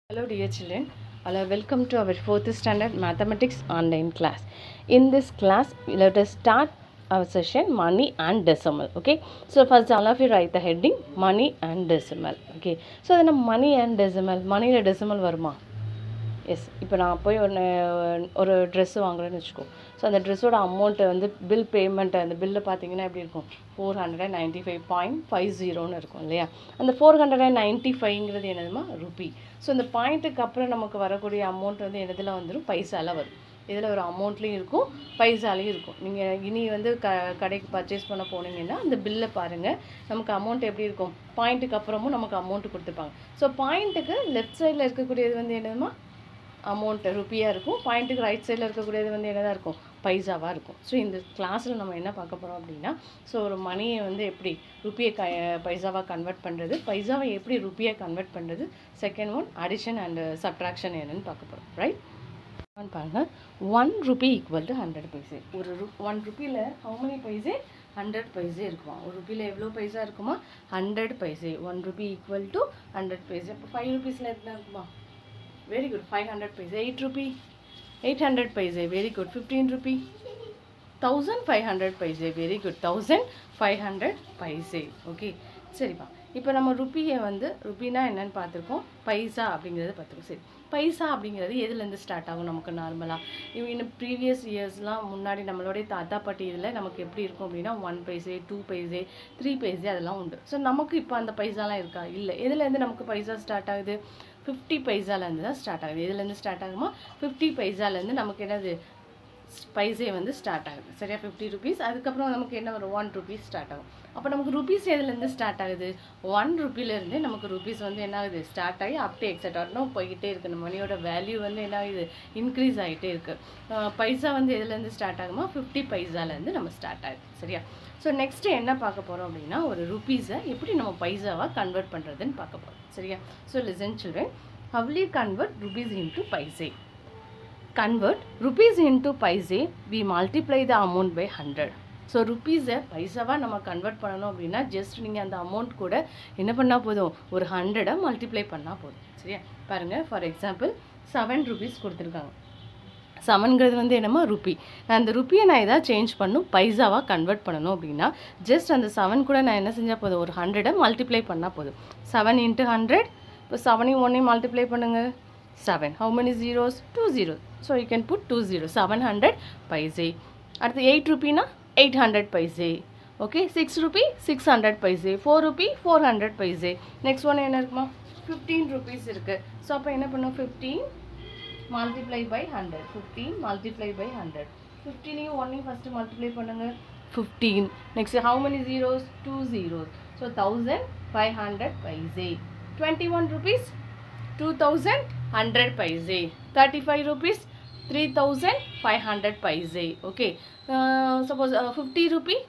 Hello dear children, Hello, welcome to our fourth standard mathematics online class. In this class, let us start our session money and decimal. Okay, so first all of you write the heading money and decimal. Okay, so then money and decimal, money and decimal வருமா yes இப்போ நான் போய் ஒன்று ஒரு dress வாங்குறேன்னு வச்சுக்கோ so அந்த ட்ரெஸ்ஸோட அமௌண்ட்டை வந்து பில் பேமெண்ட்டு அந்த பில்லை பார்த்தீங்கன்னா எப்படி இருக்கும் four hundred and ninety five point five ஜீரோன்னு இருக்கும் இல்லையா அந்த ஃபோர் ஹண்ட்ரட் அண்ட் நைன்ட்டி ஃபைவ்ங்கிறது என்னதுமா ருபி ஸோ இந்த பாயிண்ட்டுக்கு அப்புறம் நமக்கு வரக்கூடிய அமௌண்ட் வந்து என்னதில் வந்துடும் பைசால வரும் இதில் ஒரு அமௌண்ட்லேயும் இருக்கும் பைசாலையும் இருக்கும் நீங்கள் இனி வந்து க கடைக்கு பர்ச்சேஸ் பண்ண போனீங்கன்னா அந்த பில்லை பாருங்கள் நமக்கு அமௌண்ட் எப்படி இருக்கும் பாயிண்ட்டுக்கு அப்புறமும் நமக்கு அமௌண்ட் கொடுத்துருப்பாங்க ஸோ பாயிண்ட்டுக்கு லெஃப்ட் சைடில் இருக்கக்கூடியது வந்து என்னதுமா அமௌண்ட்டு ருப்பியாக இருக்கும் பாயிண்ட்டுக்கு ரைட் சைடில் இருக்கக்கூடியது வந்து என்னதாக இருக்கும் பைசாவாக இருக்கும் ஸோ இந்த கிளாஸில் நம்ம என்ன பார்க்க போகிறோம் அப்படின்னா ஸோ ஒரு மணியை வந்து எப்படி ருப்பியை க பைசாவாக கன்வெர்ட் பண்ணுறது பைசாவை எப்படி ருப்பியாக கன்வெர்ட் பண்ணுறது second one addition and subtraction என்னன்னு பார்க்க போகிறோம் ரைட் பாருங்க one rupee equal to hundred paise ஒரு ரு ஒன் ருப்பியில் how many paise hundred paise இருக்குமா ஒரு ருப்பியில் எவ்வளோ பைசா இருக்குமா hundred paise one rupee equal to hundred paise அப்போ ஃபைவ் ருபீஸில் என்ன இருக்குமா very good 500 paise 8 rupee 800 paise very good 15 rupee 1500 paise very good 1500 paise okay சரிப்பா இப்போ நம்ம ருப்பியை வந்து ருப்பினா என்னன்னு பார்த்துருக்கோம் பைசா அப்படிங்கிறது பார்த்துருக்கோம் சரி பைசா அப்படிங்கிறது எதுலேருந்து ஸ்டார்ட் ஆகும் நமக்கு நார்மலாக இன்னும் ப்ரீவியஸ் இயர்ஸ்லாம் முன்னாடி நம்மளுடைய தாத்தா பாட்டி இதில் நமக்கு எப்படி இருக்கும் அப்படின்னா one paise two paise three paise அதெல்லாம் உண்டு ஸோ நமக்கு இப்போ அந்த பைசாலாம் இருக்கா இல்லை எதுலேருந்து நமக்கு பைசா ஸ்டார்ட் ஆகுது ஃபிஃப்டி பைசாலேருந்து தான் ஸ்டார்ட் ஆகுது எதுலேருந்து ஸ்டார்ட் ஆகுமா ஃபிஃப்டி பைசாலேருந்து நமக்கு என்னது பைசே வந்து ஸ்டார்ட் ஆகுது சரியா ஃபிஃப்டி ருபீஸ் அதுக்கப்புறம் நமக்கு என்ன வரும் ஒன் ருபீஸ் ஸ்டார்ட் ஆகும் அப்போ நமக்கு ருபீஸ் எதுலேருந்து ஸ்டார்ட் ஆகுது ஒன் ருப்பிலேருந்தே நமக்கு ருபீஸ் வந்து என்ன ஆகுது ஸ்டார்ட் ஆகி அப் டு எக்ஸட்ராட்னும் போய்கிட்டே இருக்குது நம்ம மணியோட வேல்யூ வந்து என்ன ஆகுது இன்க்ரீஸ் ஆகிட்டே இருக்குது பைசா வந்து எதுலேருந்து ஸ்டார்ட் ஆகுமா ஃபிஃப்டி பைசாலேருந்து நம்ம ஸ்டார்ட் ஆகுது சரியா ஸோ நெக்ஸ்ட்டு என்ன பார்க்க போகிறோம் அப்படின்னா ஒரு ருபீஸை எப்படி நம்ம பைசாவாக கன்வெர்ட் பண்ணுறதுன்னு பார்க்க போகிறோம் சரியா so listen children how'll convert rupees into paise convert rupees into paise we multiply the amount by 100 so ருப்பீஸை பைசாவாக நம்ம கன்வெர்ட் பண்ணணும் அப்படின்னா ஜஸ்ட் நீங்கள் அந்த அமௌண்ட் கூட என்ன பண்ணால் போதும் ஒரு ஹண்ட்ரடை மல்டிப்ளை பண்ணால் போதும் சரியா பாருங்கள் ஃபார் எக்ஸாம்பிள் செவன் ருபீஸ் கொடுத்துருக்காங்க செவன்கிறது வந்து என்னமா ருப்பி நான் அந்த ருப்பியை நான் எதாவது சேஞ்ச் பண்ணும் பைசாவாக கன்வெர்ட் பண்ணணும் அப்படின்னா ஜஸ்ட் அந்த செவன் கூட நான் என்ன செஞ்சால் போதும் ஒரு ஹண்ட்ரடை மல்டிப்ளை பண்ணால் போதும் செவன் இன்ட்டு ஹண்ட்ரட் இப்போ செவனையும் ஒன்றையும் மல்டிப்ளை பண்ணுங்கள் seven how many zeros two zero so you can put two zero seven hundred paise அடுத்து எயிட் ருபீனா eight hundred paise okay six rupee six hundred paise four rupee four hundred paise next one என்ன இருக்குமா fifteen rupees இருக்குது so அப்போ என்ன பண்ணும் fifteen multiply by hundred fifteen multiply by hundred ஃபிஃப்டீனையும் ஒன்னையும் ஃபஸ்ட்டு மல்டிப்ளை பண்ணுங்கள் fifteen next how many zeros two zeros so thousand five hundred paise twenty one rupees two thousand hundred paise thirty five rupees three thousand five hundred paise okay suppose fifty rupee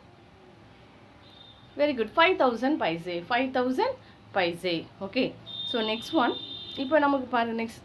very good five thousand paise five thousand paise okay so next one இப்போ நமக்கு பாரு next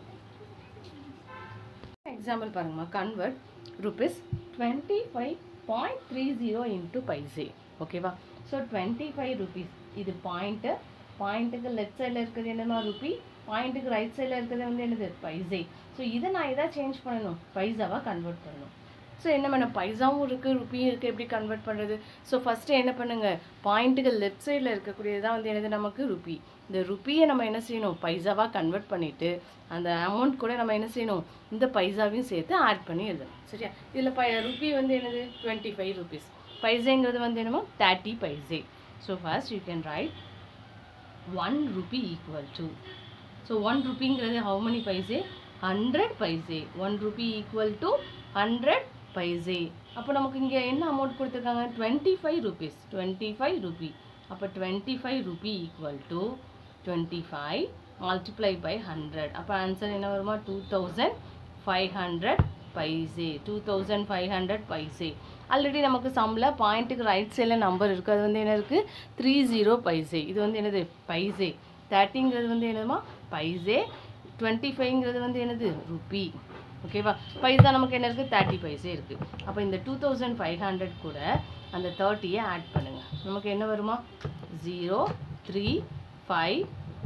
example பாருங்கம்மா convert rupees twenty five point three zero into paise ஓகேவா so twenty five rupees இது point பாயிண்ட்டுக்கு left சைடில் இருக்கிறது என்னமா ருபி பாயிண்ட்டுக்கு ரைட் சைடில் இருக்கிறது வந்து என்னது பைசே ஸோ இதை நான் எதாவது சேஞ்ச் பண்ணணும் பைசாவாக கன்வெர்ட் பண்ணணும் ஸோ என்ன பண்ண பைசாவும் இருக்குது ருப்பியும் இருக்குது எப்படி கன்வெர்ட் பண்ணுறது ஸோ ஃபஸ்ட்டு என்ன பண்ணுங்கள் பாயிண்ட்டுக்கு லெஃப்ட் சைடில் இருக்கக்கூடியது தான் வந்து என்னது நமக்கு ருப்பி இந்த ருப்பியை நம்ம என்ன செய்யணும் பைசாவாக கன்வெர்ட் பண்ணிவிட்டு அந்த அமௌண்ட் கூட நம்ம என்ன செய்யணும் இந்த பைசாவையும் சேர்த்து ஆட் பண்ணி எழுதணும் சரியா இதில் பை ருப்பி வந்து என்னது டுவெண்ட்டி ஃபைவ் ருபீஸ் பைசேங்கிறது வந்து என்னமோ thirty paise so first you can write one rupee equal to so one ருப்பிங்கிறது how many paise hundred paise one rupee equal to hundred paise அப்போ நமக்கு இங்கே என்ன அமௌண்ட் கொடுத்துருக்காங்க twenty five rupees twenty five rupee அப்போ twenty five rupee equal to twenty five multiply by hundred அப்போ answer என்ன வருமா two thousand five hundred paise two thousand five hundred paise already நமக்கு சம்மில் பாயிண்ட்டுக்கு ரைட் சைடில் நம்பர் இருக்குது அது வந்து என்ன இருக்குது த்ரீ ஜீரோ பைசே இது வந்து என்னது பைசே தேர்ட்டிங்கிறது வந்து என்னதுமா பைசே டுவெண்ட்டி ஃபைவ்ங்கிறது வந்து என்னது ருபி ஓகேவா பைசா நமக்கு என்ன இருக்குது தேர்ட்டி பைசே இருக்குது அப்போ இந்த டூ தௌசண்ட் ஃபைவ் ஹண்ட்ரட் கூட அந்த தேர்ட்டியை ஆட் பண்ணுங்கள் நமக்கு என்ன வருமா ஜீரோ த்ரீ ஃபைவ் டூ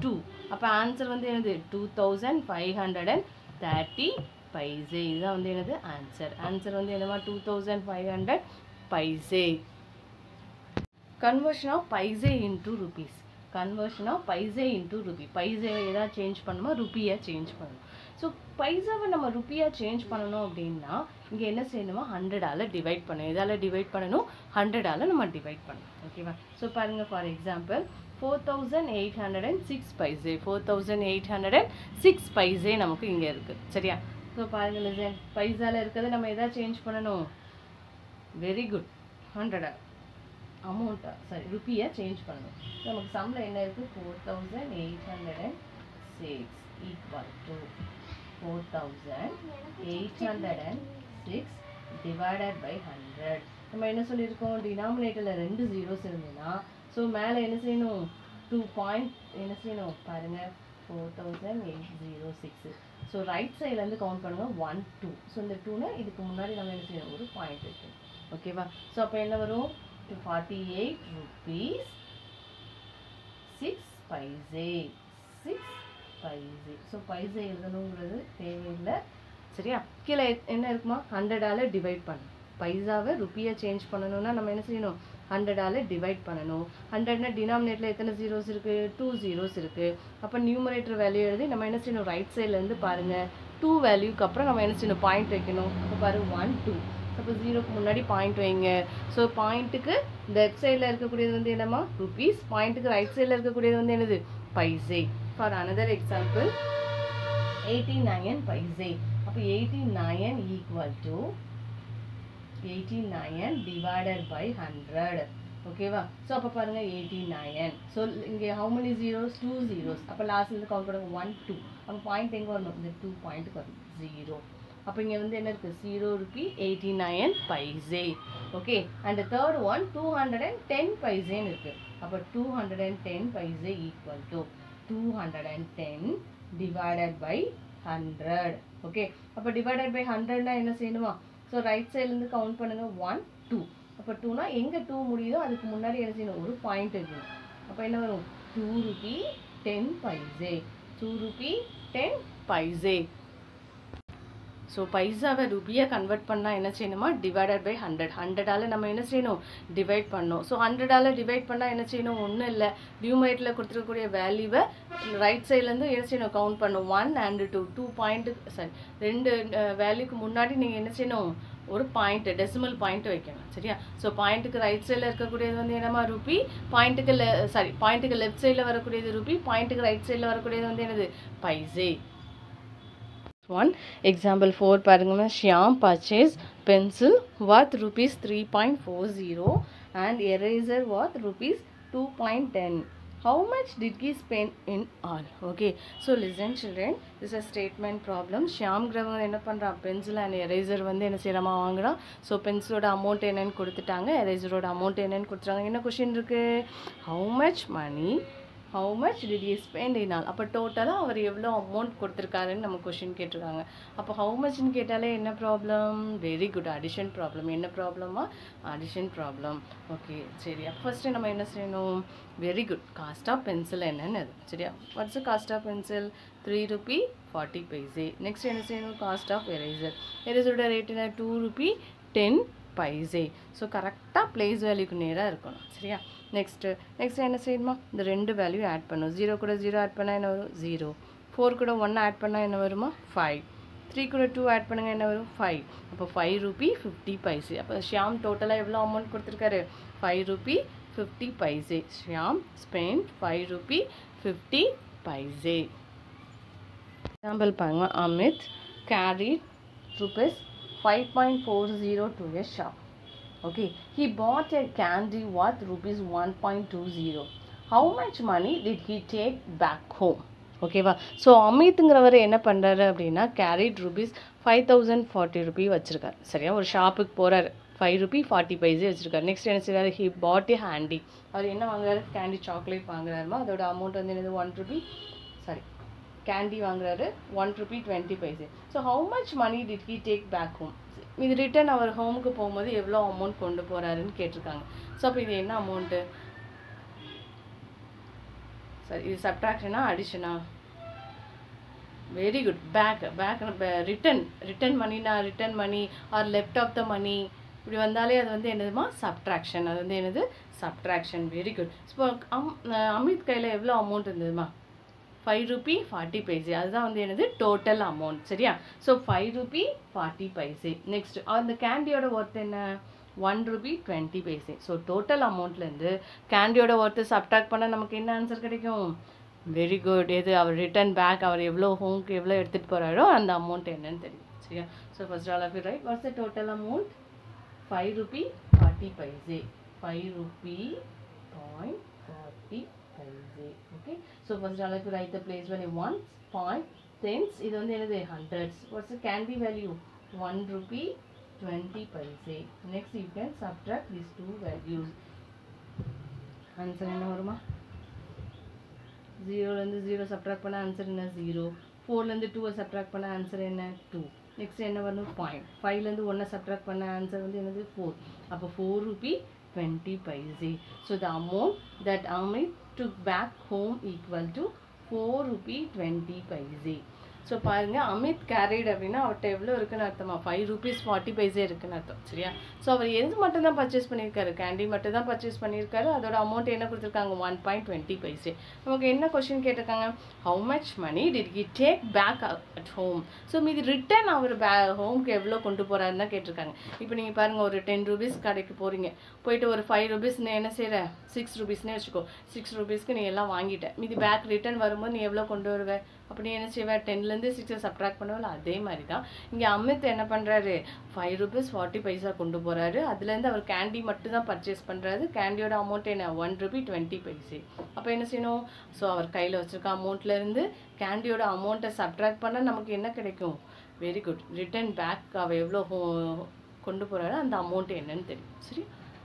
அப்போ ஆன்சர் வந்து என்னது two thousand five hundred and thirty paise இதுதான் வந்து என்னது ஆன்சர் ஆன்சர் வந்து என்னமா two thousand five hundred paise conversion of paise into rupees conversion of paise into rupee பைசேவை எதாவது சேஞ்ச் பண்ணணுமா ருப்பியாக சேஞ்ச் பண்ணணும் ஸோ பைசாவை நம்ம ருப்பியாக சேஞ்ச் பண்ணணும் அப்படின்னா இங்கே என்ன செய்யணுமா ஹண்ட்ரடால் டிவைட் பண்ணணும் எதால் டிவைட் பண்ணணும் ஹண்ட்ரடால் நம்ம டிவைட் பண்ணணும் ஓகேவா ஸோ பாருங்கள் for example four thousand eight hundred and six paise four thousand eight hundred and six paise நமக்கு இங்கே இருக்குது சரியா ஸோ பாருங்கள் லிசன் பைசாவில் இருக்கிறது நம்ம எதாவது சேஞ்ச் பண்ணணும் வெரி குட் ஹண்ட்ரடா அமௌண்ட்டா சாரி ருப்பியை சேஞ்ச் பண்ணணும் ஸோ நமக்கு சம்மில் என்ன இருக்குது four thousand eight hundred and six equal to four thousand eight hundred and six divided by hundred நம்ம என்ன சொல்லியிருக்கோம் டினாமினேட்டரில் ரெண்டு ஜீரோஸ் இருந்ததுன்னா ஸோ மேலே என்ன செய்யணும் டூ பாயிண்ட் என்ன செய்யணும் பாருங்கள் four thousand eight zero six so right சைட்லேருந்து கவுண்ட் பண்ணுங்கள் ஒன் டூ ஸோ இந்த டூனா இதுக்கு முன்னாடி நம்ம என்ன செய்யணும் ஒரு பாயிண்ட் வைக்கணும் ஓகேவா ஸோ அப்போ என்ன வரும் to 48 rupees 6 paise 6 paise so paise எழுதணுங்கிறது தேவையில்லை சரியா கீழே என்ன இருக்குமா ஹண்ட்ரடால் டிவைட் பண்ணணும் பைசாவை ருப்பியை சேஞ்ச் பண்ணணும்னா நம்ம என்ன செய்யணும் ஹண்ட்ரடால் டிவைட் பண்ணணும் ஹண்ட்ரட்னா டினாமினேட்டில் எத்தனை ஜீரோஸ் இருக்குது டூ ஜீரோஸ் இருக்குது அப்போ நியூமரேட்டர் வேல்யூ எழுதி நம்ம என்ன செய்யணும் ரைட் சைட்லேருந்து பாருங்கள் டூ வேல்யூக்கு அப்புறம் நம்ம என்ன செய்யணும் பாயிண்ட் வைக்கணும் இப்போ பாரு ஒன் டூ அப்போ ஜீரோக்கு முன்னாடி பாயிண்ட் வைங்க ஸோ பாயிண்ட்டுக்கு லெஃப்ட் சைடில் இருக்கக்கூடியது வந்து என்னம்மா ருபீஸ் பாயிண்ட்டுக்கு ரைட் சைடில் இருக்கக்கூடியது வந்து என்னது paise for another example eighty nine paise அப்போ eighty nine equal to eighty nine divided by hundred ஓகேவா ஸோ அப்போ பாருங்கள் எயிட்டி நயன் ஸோ இங்கே how many zeros two zeros அப்போ லாஸ்ட்லேருந்து கவுண்ட் பண்ணுங்க ஒன் டூ அப்போ பாயிண்ட் எங்கே வரணும் இந்த டூ பாயிண்ட்டுக்கு வரும் ஜீரோ அப்போ இங்கே வந்து என்ன இருக்குது zero rupee eighty nine paise okay and third one two hundred and ten பைசேன்னு இருக்குது அப்போ two hundred and ten paise equal to two hundred and ten divided by hundred okay அப்போ டிவைடட் பை ஹண்ட்ரட்னா என்ன செய்யணுமா ஸோ ரைட் சைட்லேருந்து கவுண்ட் பண்ணுங்கள் one two அப்போ டூனா எங்கே டூ முடியுதோ அதுக்கு முன்னாடி என்ன செய்யணும் ஒரு பாயிண்ட் வைக்கணும் அப்போ என்ன வரும் two rupee ten paise two rupee ten paise so பைசாவை ருபியாக கன்வெர்ட் பண்ணால் என்ன செய்யணுமா டிவைடட் பை ஹண்ட்ரட் ஹண்ட்ரடால் நம்ம என்ன செய்யணும் டிவைட் பண்ணணும் ஸோ ஹண்ட்ரடால் டிவைட் பண்ணால் என்ன செய்யணும் ஒன்றும் இல்லை நியூமரேட்டில் கொடுத்துருக்கக்கூடிய வேல்யூவை ரைட் சைட்லேருந்து என்ன செய்யணும் கவுண்ட் பண்ணணும் one and two two point sorry ரெண்டு வேல்யூக்கு முன்னாடி நீங்கள் என்ன செய்யணும் ஒரு பாயிண்ட் டெசிமல் பாயிண்ட் வைக்கணும் சரியா ஸோ பாயிண்ட்டுக்கு ரைட் சைடில் இருக்கக்கூடியது வந்து என்னமா ருபி பாயிண்ட்டுக்கு லெ சாரி பாயிண்ட்டுக்கு லெஃப்ட் சைடில் வரக்கூடியது ருபி பாயிண்ட்டுக்கு ரைட் சைடில் வரக்கூடியது வந்து என்னது பைசே ஒன் எக்ஸாம்பிள் ஃபோர் பாருங்கம்மா Shyam purchase pencil worth rupees three point four zero and eraser worth rupees two point ten how much did he spend in all okay so listen children this is a statement problem ஷியாம்ங்கிறவங்க என்ன பண்ணுறான் pencil and eraser வந்து என்ன செய்யலாமா வாங்குறான் so பென்சிலோட amount என்னன்னு கொடுத்துட்டாங்க எரேசரோட amount என்னன்னு கொடுத்துட்டாங்க என்ன கொஷின் இருக்குது how much money how much did you spend in all அப்போ டோட்டலாக அவர் எவ்வளோ அமௌண்ட் கொடுத்துருக்காருன்னு நம்ம கொஷின் கேட்டிருக்காங்க அப்போ ஹவு மச்னு கேட்டாலே என்ன problem very good addition problem என்ன ப்ராப்ளமா அடிஷன் ப்ராப்ளம் ஓகே சரி அப்போ ஃபஸ்ட்டு நம்ம என்ன செய்யணும் very good cost of pencil என்னன்னு அது சரியா what's cost of pencil three rupee forty paise next என்ன செய்யணும் காஸ்ட் ஆஃப் எரேசர் எரேசரோட ரேட் என்ன two rupee ten paise so கரெக்டாக ப்ளேஸ் வேல்யூக்கு நேராக இருக்கணும் சரியா நெக்ஸ்ட்டு நெக்ஸ்ட் என்ன செய்யணுமா இந்த ரெண்டு வேல்யூ ஆட் பண்ணும் ஜீரோ கூட ஜீரோ ஆட் பண்ணால் என்ன வரும் ஜீரோ ஃபோர் கூட ஒன் ஆட் பண்ணால் என்ன வருமா ஃபைவ் த்ரீ கூட டூ ஆட் பண்ணுங்கள் என்ன வரும் ஃபைவ் அப்போ ஃபைவ் ருபி ஃபிஃப்டி பைசே அப்போ ஷியாம் டோட்டலாக எவ்வளோ அமௌண்ட் கொடுத்துருக்காரு five rupee fifty paise Shyam spend five rupee fifty paise example பாருங்க Amit carried rupees five point four zero to a shop okay he bought a candy worth rupees 1.20 how much money did he take back home ஓகேவா so அமித்ங்கிறவர் என்ன பண்ணுறாரு அப்படின்னா carried rupees five thousand forty rupee வச்சுருக்காரு சரியா ஒரு ஷாப்புக்கு போகிறாரு ஃபைவ் ருபி ஃபார்ட்டி பைஸே வச்சுருக்காரு நெக்ஸ்ட் என்ன செய்றாரு ஹி பாட் ஏ ஹேண்டி அவர் என்ன வாங்குறாரு கேண்டி சாக்லேட் வாங்குறாருமா அதோட அமௌண்ட் வந்து என்னது ஒன் ருபி சாரி கேண்டி வாங்குறாரு one rupee twenty paise so how much money did he take back home இது ரிட்டன் அவர் ஹோமுக்கு போகும்போது எவ்வளோ அமௌண்ட் கொண்டு போகிறாருன்னு கேட்டிருக்காங்க ஸோ அப்போ இது என்ன அமௌண்ட்டு சரி இது சப்ட்ராக்ஷனா அடிஷனா very good back back return return மணினா return money or left of the money இப்படி வந்தாலே அது வந்து என்னதுமா சப்ட்ராக்ஷன் அது வந்து என்னது சப்ட்ராக்ஷன் வெரி குட் இப்போ அம் அஹ் அமித் கையில் எவ்வளோ அமௌண்ட் இருந்ததுமா ஃபைவ் ருபி ஃபார்ட்டி பைசே அதுதான் வந்து என்னது டோட்டல் அமௌண்ட் சரியா so five rupee forty paise next அந்த கேண்டியோட ஒர்த் என்ன one rupee twenty paise so total அமௌண்ட்லேருந்து கேண்டியோட ஒர்த்து சப்ட்ராக்ட் பண்ண நமக்கு என்ன ஆன்சர் கிடைக்கும் வெரி குட் எது அவர் ரிட்டர்ன் பேக் அவர் எவ்வளோ ஹோம்க்கு எவ்வளோ எடுத்துகிட்டு போகிறாரோ அந்த அமௌண்ட் என்னன்னு தெரியும் சரியா so first all of you write what's the total amount five rupee forty paise five rupee point forty paise okay so first all of you write the place when ones point tens இது வந்து என்னது hundreds what's the candy value one rupee twenty paise next you can subtract these two values answer என்ன வருமா ஜீரோலேருந்து zero subtract பண்ண answer என்ன zero ஃபோர்லேருந்து டூவை சப்ட்ராக்ட் பண்ண ஆன்சர் என்ன டூ நெக்ஸ்ட் என்ன வரணும் பாயிண்ட் ஃபைவ்லேருந்து ஒன்றை சப்ட்ராக்ட் பண்ண ஆன்சர் வந்து என்னது ஃபோர் அப்போ four rupee twenty paise so the amount that Amit took back home equal to four rupee twenty paise so பாருங்க அமித் கேரிட் அப்படின்னா அவர்கிட்ட எவ்வளோ இருக்குன்னு அர்த்தமா ஃபைவ் ருபீஸ் ஃபார்ட்டி பைசே இருக்குன்னு அர்த்தம் சரியா ஸோ அவர் எது மட்டும் தான் பர்ச்சேஸ் பண்ணியிருக்காரு கேண்டி மட்டும் தான் பர்ச்சேஸ் பண்ணியிருக்காரு அதோட அமௌண்ட் என்ன கொடுத்துருக்காங்க ஒன் பாயிண்ட் டுவெண்ட்டி பைசே நமக்கு என்ன கொஷின் கேட்டிருக்காங்க how much money did he take back at home so மீதி ரிட்டர்ன் அவர் பே ஹோம்க்கு எவ்வளோ கொண்டு போகிறாருன்னு தான் கேட்டிருக்காங்க இப்போ நீங்கள் பாருங்கள் ஒரு டென் ருபீஸ் கடைக்கு போகிறீங்க போயிட்டு ஒரு ஃபைவ் ருபீஸ் நீ என்ன செய்கிற சிக்ஸ் ருபீஸ்னே வச்சுக்கோ சிக்ஸ் ருபீஸ்க்கு நீ எல்லாம் வாங்கிட்ட மீதி பேக் ரிட்டர்ன் வரும்போது நீ எவ்வளோ கொண்டு வருவ அப்போ நீ என்ன செய்வ டென்லேருந்து சிக்ஸை சப்ட்ராக்ட் பண்ணுவல அதே மாதிரி தான் இங்கே அமித் என்ன பண்ணுறாரு ஃபைவ் ருபீஸ் ஃபார்ட்டி பைசா கொண்டு போகிறாரு அதுலேருந்து அவர் கேண்டி மட்டும் தான் பர்ச்சேஸ் பண்ணுறாரு கேண்டியோட அமௌண்ட் என்ன ஒன் ருபி டுவெண்ட்டி பைசே அப்போ என்ன செய்யணும் ஸோ அவர் கையில் வச்சுருக்க அமௌண்ட்லேருந்து கேண்டியோட அமௌண்ட்டை சப்ட்ராக்ட் பண்ணால் நமக்கு என்ன கிடைக்கும் வெரி குட் ரிட்டர்ன் பேக் அவள் எவ்வளோ ho- கொண்டு போகிறாரோ அந்த அமௌண்ட் என்னன்னு தெரியும் சரி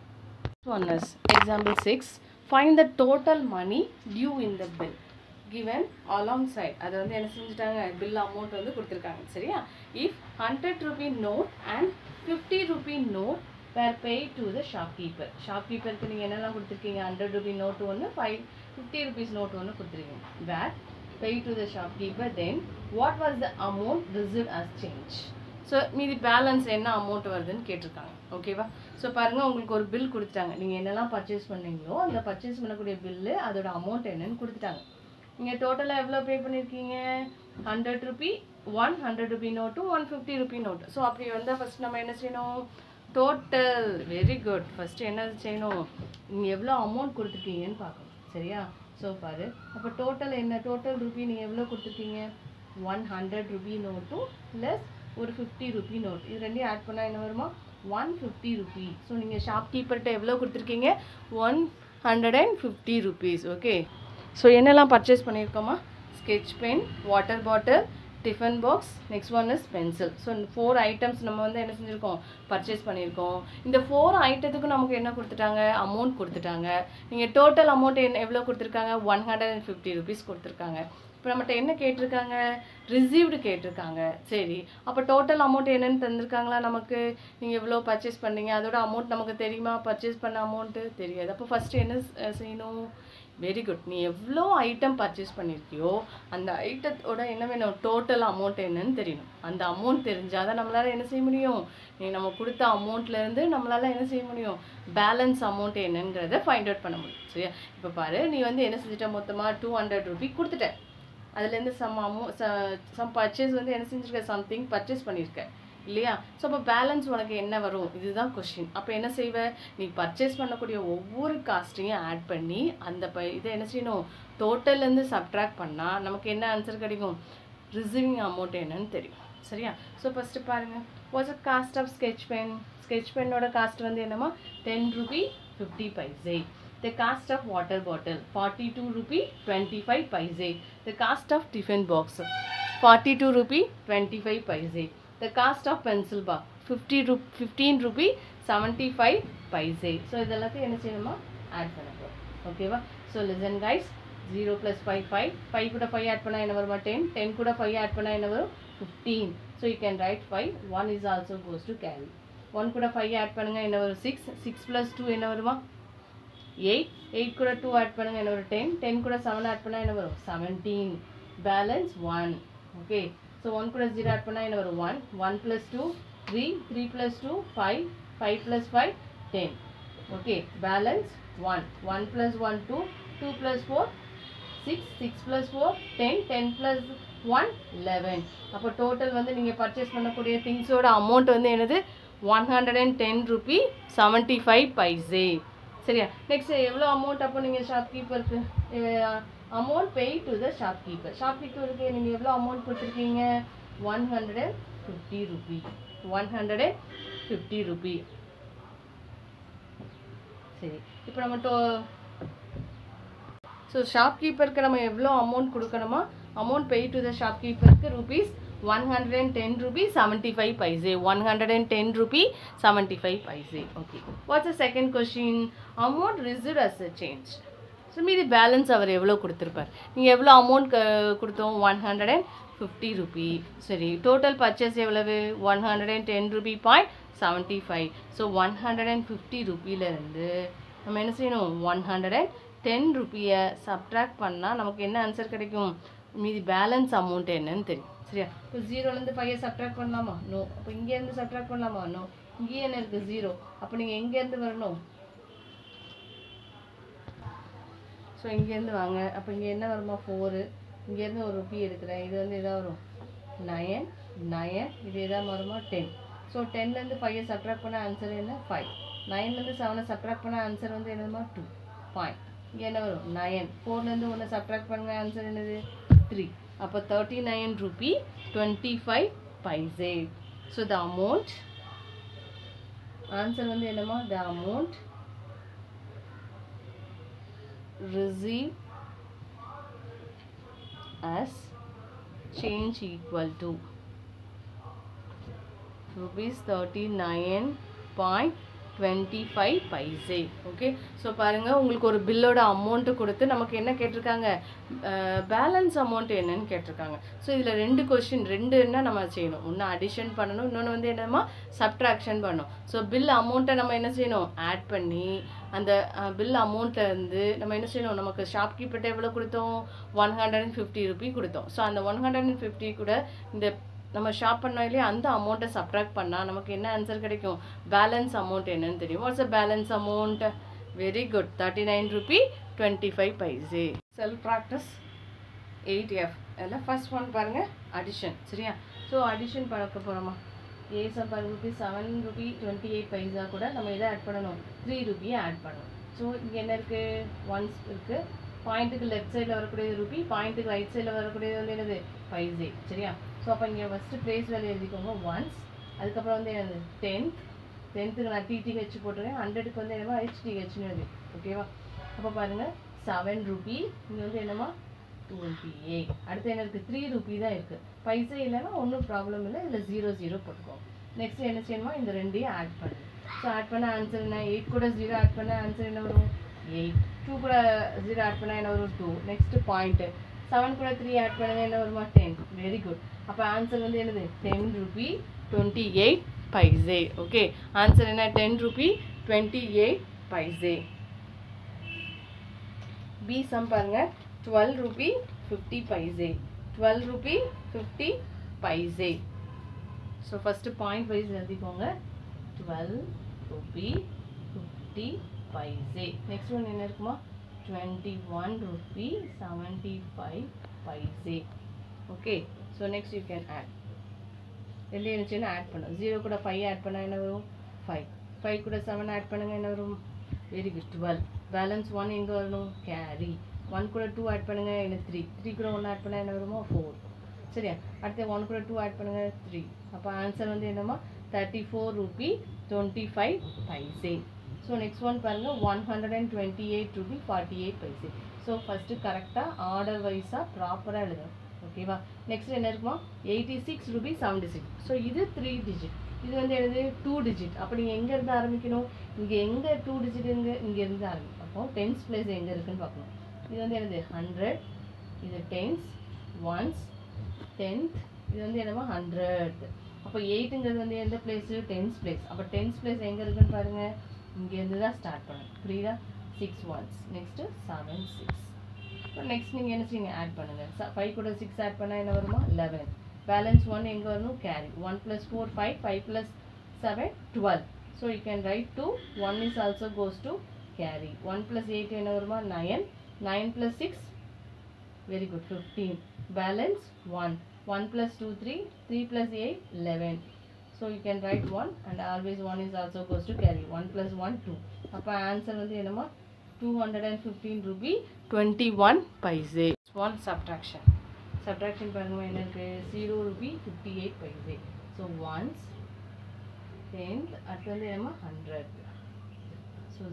one is example 6 find the total money due in the bill given alongside அது வந்து என்ன செஞ்சுட்டாங்க பில் அமௌண்ட் வந்து கொடுத்துருக்காங்க சரியா if hundred rupee note and fifty rupee note were pay to the shopkeeper ஷாப்கீப்பருக்கு நீங்கள் என்னெல்லாம் கொடுத்துருக்கீங்க ஹண்ட்ரட் ருபி நோட் ஒன்று ஃபைவ் ஃபிஃப்டி ருபீஸ் நோட் ஒன்று கொடுத்துருக்கீங்க were pay to the shopkeeper then what was the amount receive as change so மீதி balance என்ன amount வருதுன்னு கேட்டிருக்காங்க ஓகேவா ஸோ பாருங்கள் உங்களுக்கு ஒரு பில் கொடுத்துட்டாங்க நீங்கள் என்னெல்லாம் பர்ச்சேஸ் பண்ணீங்களோ அந்த பர்ச்சேஸ் பண்ணக்கூடிய பில்லு அதோட அமௌண்ட் என்னன்னு கொடுத்துட்டாங்க நீங்கள் டோட்டலாக எவ்வளோ பே பண்ணியிருக்கீங்க hundred rupee one hundred rupee note one fifty rupee note so அப்படி வந்தால் ஃபஸ்ட் நம்ம என்ன செய்யணும் டோட்டல் வெரி குட் ஃபஸ்ட்டு என்ன செய்யணும் நீங்கள் எவ்வளோ அமௌண்ட் கொடுத்துருக்கீங்கன்னு பார்க்கணும் சரியா ஸோ பாரு அப்போ டோட்டல் என்ன டோட்டல் ருபி நீங்கள் எவ்வளோ கொடுத்துருக்கீங்க ஒன் ஹண்ட்ரட் ருபி நோட்டும் ப்ளஸ் ஒரு ஃபிஃப்டி ருபி நோட் இது ரெண்டையும் ஆட் பண்ணால் என்ன வருமா ஒன் ஃபிஃப்டி ருபி ஸோ நீங்கள் ஷாப்கீப்பர்கிட்ட எவ்வளோ கொடுத்துருக்கீங்க one hundred and fifty rupees okay so என்னெல்லாம் பர்ச்சேஸ் பண்ணியிருக்கோமா sketch pen water bottle tiffin box next one is pencil so இந்த ஃபோர் ஐட்டம்ஸ் நம்ம வந்து என்ன செஞ்சுருக்கோம் பர்ச்சேஸ் பண்ணியிருக்கோம் இந்த ஃபோர் ஐட்டத்துக்கும் நமக்கு என்ன கொடுத்துட்டாங்க அமௌண்ட் கொடுத்துட்டாங்க நீங்கள் டோட்டல் அமௌண்ட் என்ன எவ்வளோ கொடுத்துருக்காங்க one hundred and fifty rupees கொடுத்துருக்காங்க இப்போ நம்மகிட்ட என்ன கேட்டிருக்காங்க ரிசீவ்டு கேட்டிருக்காங்க சரி அப்போ டோட்டல் அமௌண்ட் என்னன்னு தந்திருக்காங்களா நமக்கு நீங்கள் எவ்வளோ பர்ச்சேஸ் பண்ணீங்க அதோட அமௌண்ட் நமக்கு தெரியுமா பர்ச்சேஸ் பண்ண அமௌண்ட்டு தெரியாது அப்போ ஃபஸ்ட்டு என்ன ஸ்- செய்யணும் வெரி குட் நீ எவ்வளோ ஐட்டம் பர்ச்சேஸ் பண்ணியிருக்கியோ அந்த ஐட்டத்தோட என்ன வேணும் டோட்டல் அமௌண்ட் என்னன்னு தெரியணும் அந்த அமௌண்ட் தெரிஞ்சால் தான் நம்மளால் என்ன செய்ய முடியும் நீ நம்ம கொடுத்த அமௌண்ட்லேருந்து நம்மளால் என்ன செய்ய முடியும் பேலன்ஸ் அமௌண்ட் என்னங்கிறத ஃபைண்ட் அவுட் பண்ண முடியும் சரியா இப்போ பாரு நீ வந்து என்ன செஞ்சுட்ட மொத்தமாக டூ ஹண்ட்ரட் ருபி கொடுத்துட்ட அதுலேருந்து சம் அமௌ சம் பர்ச்சேஸ் வந்து என்ன செஞ்சுருக்க சம்திங் பர்ச்சேஸ் பண்ணியிருக்க இல்லையா ஸோ அப்போ பேலன்ஸ் உனக்கு என்ன வரும் இதுதான் கொஷின் அப்போ என்ன செய்வ நீ பர்ச்சேஸ் பண்ணக்கூடிய ஒவ்வொரு காஸ்ட்டையும் ஆட் பண்ணி அந்த ப இதை என்ன செய்யணும் டோட்டல்லேருந்து சப்ட்ராக்ட் பண்ணால் நமக்கு என்ன ஆன்சர் கிடைக்கும் ரிசீவிங் அமௌண்ட் என்னன்னு தெரியும் சரியா ஸோ ஃபஸ்ட்டு பாருங்கள் what's a cost of sketch pen sketch பென்னோட காஸ்ட் வந்து என்னமா ten rupee fifty paise The cost of water bottle 42 rupee 25 paise. The cost of tiffin box 42 rupee 25 paise. The cost of pencil box 50 ru 15 rupee 75 paise. So இதெல்லாத்தையும் என்ன செய்யணுமா add பண்ண போகிறோம் ஓகேவா so listen guys zero plus five five five கூட five add பண்ணால் என்ன வருமா டென் டென் கூட ஃபைவ் ஆட் பண்ணால் என்ன வரும் fifteen so you can write five one is also goes to carry one கூட ஃபைவ் ஆட் பண்ணுங்கள் என்ன வரும் சிக்ஸ் சிக்ஸ் ப்ளஸ் டூ என்ன வருமா எயிட் எயிட் கூட டூ ஆட் பண்ணுங்க என்ன ஒரு டென் டென் கூட செவன் ஆட் பண்ணால் என்ன வரும் seventeen balance one okay so one கூட ஜீரோ ஆட் பண்ணால் என்ன வரும் one one plus two three three plus two five five plus five ten okay balance one one plus one two two plus four six six plus four ten ten plus one eleven அப்போ total வந்து நீங்கள் purchase பண்ணக்கூடிய திங்ஸோட amount வந்து என்னது one hundred and ten rupee seventy five paise சரியா next எவ்வளோ amount அப்போ நீங்கள் ஷாப்கீப்பருக்கு amount pay to the shopkeeper ஷாப்கீப்பருக்கு நீங்கள் எவ்வளோ அமௌண்ட் கொடுத்துருக்கீங்க one hundred and fifty rupee one hundred and fifty rupee சரி இப்போ நம்ம டோ ஸோ ஷாப்கீப்பருக்கு நம்ம எவ்வளோ அமௌண்ட் கொடுக்கணுமா அமௌண்ட் பே டு த ஷாப்கீப்பருக்கு rupees one hundred and ten rupee seventy five paise one hundred and ten rupee seventy five paise okay what's a second question amount receive as a change so மீதி balance அவர் எவ்வளோ கொடுத்துருப்பார் நீங்கள் எவ்வளோ amount கொடுத்தோம் one hundred and fifty rupee சரி total purchase எவ்வளவு one hundred and ten rupee point seventy five so one hundred and fifty ருபியிலேருந்து நம்ம என்ன செய்யணும் ஒன் ஹண்ட்ரட் அண்ட் டென் ருப்பியை சப்ட்ராக்ட் பண்ணால் நமக்கு என்ன ஆன்சர் கிடைக்கும் மீதி பேலன்ஸ் அமௌண்ட் என்னன்னு தெரியும் சரியா இப்போ ஜீரோலேருந்து ஃபைவை சப்ட்ராக்ட் பண்ணலாமா நோ அப்போ இங்கேருந்து சப்ட்ராக்ட் பண்ணலாமா நோ இங்கேயே என்ன இருக்குது ஜீரோ அப்போ நீங்கள் எங்கேருந்து வரணும் ஸோ இங்கேருந்து வாங்க அப்போ இங்கே என்ன வருமா ஃபோரு இங்கேருந்து ஒரு ருப்பி எடுக்கிறேன் இது வந்து எதாக வரும் நயன் நயன் இது எதாவது வருமா டென் ஸோ டென்லேருந்து ஃபைவை சப்ட்ராக்ட் பண்ண ஆன்சர் என்ன ஃபைவ் நைன்லேருந்து செவனை சப்ட்ராக்ட் பண்ண ஆன்சர் வந்து என்னதுமா டூ பாயிண்ட் இங்கே என்ன வரும் நயன் ஃபோர்லேருந்து ஒன்று சப்ட்ராக்ட் பண்ணுங்க ஆன்சர் என்னது த்ரீ அப்போ thirty nine rupee twenty five paise so the amount answer வந்து என்னமா the amount receive as change equal to rupees 39.25 paise okay so பாருங்கள் உங்களுக்கு ஒரு பில்லோட அமௌண்ட்டு கொடுத்து நமக்கு என்ன கேட்டிருக்காங்க பேலன்ஸ் அமௌண்ட் என்னன்னு கேட்டிருக்காங்க ஸோ இதில் ரெண்டு கொஷின் ரெண்டு என்ன நம்ம செய்யணும் ஒன்று அடிஷன் பண்ணணும் இன்னொன்று வந்து என்னமா சப்ட்ராக்ஷன் பண்ணணும் ஸோ பில் அமௌண்ட்டை நம்ம என்ன செய்யணும் ஆட் பண்ணி அந்த பில் அமௌண்ட்டில் இருந்து நம்ம என்ன செய்யணும் நமக்கு ஷாப்கீப்பர்கிட்ட எவ்வளோ கொடுத்தோம் one hundred and fifty rupee கொடுத்தோம் ஸோ அந்த ஒன் ஹண்ட்ரட் அண்ட் ஃபிஃப்டி கூட இந்த நம்ம ஷாப் பண்ணோம் இல்லையா அந்த அமௌண்ட்டை சப்ட்ராக்ட் பண்ணால் நமக்கு என்ன ஆன்சர் கிடைக்கும் பேலன்ஸ் அமௌண்ட் என்னன்னு தெரியும் what's a balance amount very good thirty nine rupee twenty five paise self practice eight F அதில் ஃபர்ஸ்ட் ஒன் பாருங்கள் அடிஷன் சரியா ஸோ அடிஷன் பார்க்க போகிறோமா ஏ சம்பர் rupee seven rupee twenty eight paisa கூட நம்ம இதை ஆட் பண்ணணும் த்ரீ ருபியை ஆட் பண்ணணும் ஸோ இங்கே என்ன இருக்குது ஒன்ஸ் இருக்குது பாயிண்ட்டுக்கு லெஃப்ட் சைடில் வரக்கூடியது ருபி பாயிண்ட்டுக்கு ரைட் சைடில் வரக்கூடியது வந்து என்னது பைசே சரியா ஸோ அப்போ இங்கே ஃபஸ்ட்டு ப்ளேஸ் வேலை எழுதிக்கோங்க ஒன்ஸ் அதுக்கப்புறம் வந்து என்னது டென்த் டென்த்துக்கு நான் டிடிஹெச் போட்டிருக்கேன் ஹண்ட்ரடுக்கு வந்து என்னமா ஹெச்டிஹெச்னு எழுதி ஓகேவா அப்போ பாருங்கள் செவன் ருபி இங்கே வந்து என்னமா டூ ருபி ஏ அடுத்து என்ன இருக்குது த்ரீ ருபி தான் இருக்குது பைசா இல்லைன்னா ஒன்றும் ப்ராப்ளம் இல்லை இதில் ஜீரோ ஜீரோ போட்டுக்கோங்க நெக்ஸ்ட் என்ன செய்யணுமா இந்த ரெண்டையும் ஆட் பண்ணு ஸோ ஆட் பண்ண ஆன்சர் என்ன எயிட் கூட ஜீரோ ஆட் பண்ண ஆன்சர் என்ன வரும் எயிட் டூ கூட ஜீரோ ஆட் பண்ணால் என்ன வரும் டூ நெக்ஸ்ட் பாயிண்ட்டு செவன் கூட த்ரீ ஆட் பண்ணுங்க என்ன வருமா டென் வெரி குட் அப்போ ஆன்சர் வந்து என்னது ten rupee twenty eight paise okay answer என்ன ten rupee twenty eight paise B sum பாருங்க twelve rupee fifty paise twelve rupee fifty paise so first point wise எழுதிக்கோங்க twelve rupee fifty paise next one என்ன இருக்குமா twenty one rupee seventy five paise okay so next you can add ரெண்டு இருந்துச்சுன்னா add பண்ணும் zero கூட five add பண்ணால் என்ன வரும் ஃபைவ் ஃபைவ் கூட செவன் ஆட் பண்ணுங்க என்ன வரும் very good twelve balance one எங்கே வரணும் கேரி ஒன் கூட டூ ஆட் பண்ணுங்க என்ன த்ரீ த்ரீ கூட ஒன்று ஆட் பண்ணால் என்ன வருமோ ஃபோர் சரியா அடுத்து ஒன் கூட டூ ஆட் பண்ணுங்க த்ரீ அப்போ ஆன்சர் வந்து என்னமா thirty four rupee twenty five paise so next one பாருங்கள் one hundred and twenty eight rupee forty eight paise so first கரெக்டாக ஆர்டர் வைஸாக ப்ராப்பராக எழுதணும் ஓகேவா நெக்ஸ்ட் என்ன இருக்குமா eighty six rupee seventy six so இது த்ரீ டிஜிட் இது வந்து என்னது டூ டிஜிட் அப்போ நீங்கள் எங்கேருந்து ஆரம்பிக்கணும் இங்கே எங்கே டூ டிஜிட் இங்கே இங்கேருந்து ஆரம்பிக்கும் அப்போ டென்ஸ் பிளேஸ் எங்கே இருக்குன்னு பார்க்கணும் இது வந்து என்னது ஹண்ட்ரட் இது டென்ஸ் ஒன்ஸ் டென்த் இது வந்து என்னமா ஹண்ட்ரட் அப்போ எயிட்டுங்கிறது வந்து எந்த பிளேஸு டென்ஸ் பிளேஸ் அப்போ டென்ஸ் பிளேஸ் எங்கே இருக்குன்னு பாருங்கள் இங்கேருந்து தான் ஸ்டார்ட் பண்ணணும் புரியுதா six ones next seven six இப்போ நெக்ஸ்ட் நீங்கள் என்ன செய்யுங்க ஆட் பண்ணுங்கள் ஃபைவ் கூட சிக்ஸ் ஆட் பண்ணால் என்ன வருமா லெவன் பேலன்ஸ் ஒன் எங்கே வரணும் carry one plus four five five plus seven twelve so you can write two one is also goes to carry one plus eight என்ன வருமா nine nine plus six very good 15 balance 1 1 plus 2 3 3 plus 8 11 so you can write 1 and always 1 is also goes to carry 1 plus 1 2 அப்போ answer வந்து என்னமா 215 rupee 21 paise one subtraction subtraction பாருங்க என்ன இருக்கு 0 rupee 58 paise so ones tenth அடுத்து வந்து என்னமா 100 so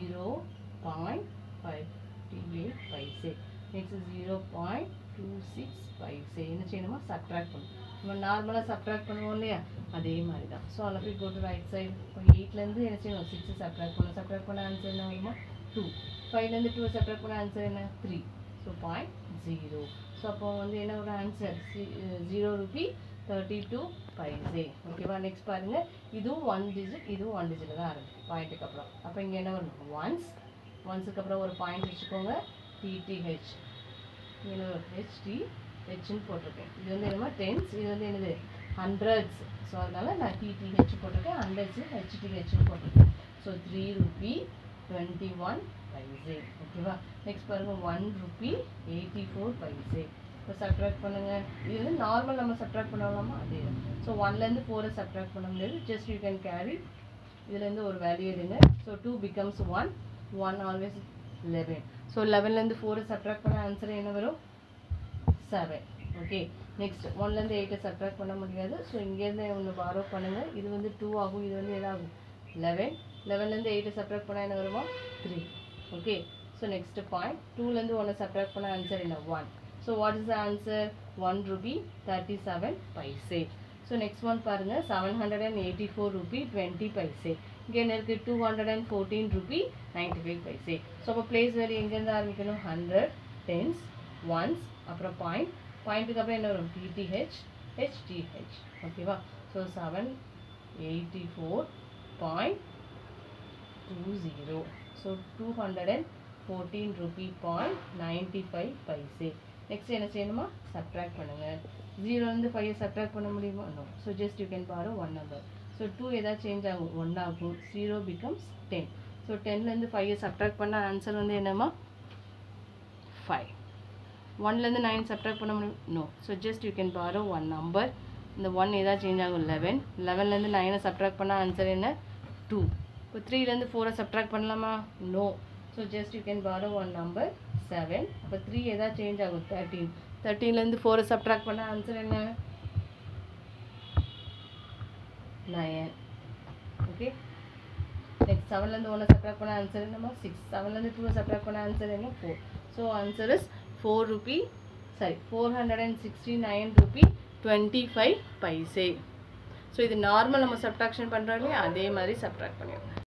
0.58 paise next zero point two six five என்ன செய்யணுமா சப்ட்ராக்ட் பண்ணணும் நம்ம நார்மலாக சப்ட்ராக்ட் பண்ணுவோம் இல்லையா அதே மாதிரி தான் ஸோ அதில் போய் கோட்டு ரைட் சைடு இப்போ எயிட்லேருந்து என்ன செய்யணும் சிக்ஸ் சப்ட்ராக்ட் பண்ணணும் சப்ட்ராக்ட் பண்ண ஆன்சர் என்ன வருமா டூ ஃபைவ்லேருந்து டூ சப்ட்ராக்ட் பண்ண ஆன்சர் என்ன three so point zero so அப்போ வந்து என்ன ஒரு answer zero rupee thirty two paise ஓகேவா நெக்ஸ்ட் பாருங்கள் இதுவும் ஒன் டிஜிட் இதுவும் ஒன் டிஜிட் தான் ஆரம்பிக்கும் பாயிண்ட்டுக்கு அப்புறம் அப்போ இங்கே என்ன வரணும் ஒன்ஸ் ஒன்ஸுக்கு அப்புறம் ஒரு பாயிண்ட் வச்சுக்கோங்க டிடிஹெச் இதில் ஒரு ஹெச்டி ஹெச்னு போட்டிருக்கேன் இது வந்து என்னமா டென்ஸ் இது வந்து என்னது ஹண்ட்ரட்ஸ் ஸோ அதனால் நான் டிடிஹெச் போட்டிருக்கேன் ஹண்ட்ரட்ஸு ஹெச்டிஹெச்னு போட்டிருக்கேன் so three rupee twenty one paise ஓகேவா நெக்ஸ்ட் பாருங்கள் one rupee eighty four paise இப்போ சப்ட்ராக்ட் பண்ணுங்கள் இது வந்து நார்மல் நம்ம சப்ட்ராக்ட் பண்ணலாமா அதே தான் ஸோ ஒன்லேருந்து ஃபோரை சப்ட்ராக்ட் பண்ண முடியாது ஜஸ்ட் யூ கேன் கேரி இதுலேருந்து ஒரு வேல்யூ எடுங்க so two becomes one one always eleven so லெவன்லேருந்து ஃபோரை சப்ட்ராக்ட் பண்ண ஆன்சர் என்ன வரும் செவன் ஓகே நெக்ஸ்ட் ஒன்லேருந்து எயிட்டை சப்ட்ராக்ட் பண்ண முடியாது ஸோ இங்கேருந்து ஒன்று பாரோ பண்ணுங்கள் இது வந்து டூ ஆகும் இது வந்து எதாகும் லெவன் லெவன்லேருந்து எயிட்டை சப்ட்ராக்ட் பண்ணால் என்ன வருமா three okay so next point டூலேருந்து ஒன்று சப்ட்ராக்ட் பண்ண ஆன்சர் என்ன one so what is the answer one rupee thirty seven paise so next one பாருங்கள் seven hundred and eighty four rupee twenty paise இங்கே என்ன இருக்குது two hundred and fourteen rupee ninety five paise so அப்போ place வேறு எங்கேருந்து ஆரம்பிக்கணும் ஹண்ட்ரட் டென்ஸ் ஒன்ஸ் அப்புறம் point பாயிண்ட்டுக்கு அப்புறம் என்ன வரும் டிடிஹெச் ஹெச்டிஹெச் ஓகேவா so seven eighty four point two zero so two hundred and fourteen rupee point ninety five paise next என்ன செய்யணுமா சப்ட்ராக்ட் பண்ணுங்கள் ஜீரோலேருந்து ஃபைவ் சப்ட்ராக்ட் பண்ண முடியுமா no so just you can borrow one number so two எதாவது சேஞ்ச் ஆகும் one ஆகும் zero becomes ten so டென்லேருந்து ஃபைவ் சப்ட்ராக்ட் பண்ண ஆன்சர் வந்து என்னம்மா ஃபைவ் ஒன்லேருந்து நைன் சப்ட்ராக்ட் பண்ண முடியும் no so just you can borrow one number இந்த ஒன் எதாவது சேஞ்ச் ஆகும் லெவன் லெவன்லேருந்து நைனை சப்ட்ராக்ட் பண்ண ஆன்சர் என்ன டூ இப்போ த்ரீலேருந்து ஃபோரை சப்ட்ராக்ட் பண்ணலாமா no so just you can borrow one number seven அப்போ த்ரீ எதாவது சேஞ்ச் ஆகும் தேர்ட்டீன் தேர்ட்டீன்லேருந்து ஃபோரை சப்ட்ராக்ட் பண்ண ஆன்சர் என்ன நயன் ஓகே நெக்ஸ்ட் செவன்லேருந்து ஒன்று சப்ட்ராக்ட் பண்ண ஆன்சர் என்னமா சிக்ஸ் செவன்லேருந்து டூ சப்ட்ராக்ட் பண்ண ஆன்சர் என்ன four so answer is four rupee sorry four hundred and sixty nine rupee twenty five paise so இது நார்மல் நம்ம சப்ட்ராக்ஷன் பண்ணுறோம் இல்லையா அதே மாதிரி சப்ட்ராக்ட் பண்ணிடுவோம்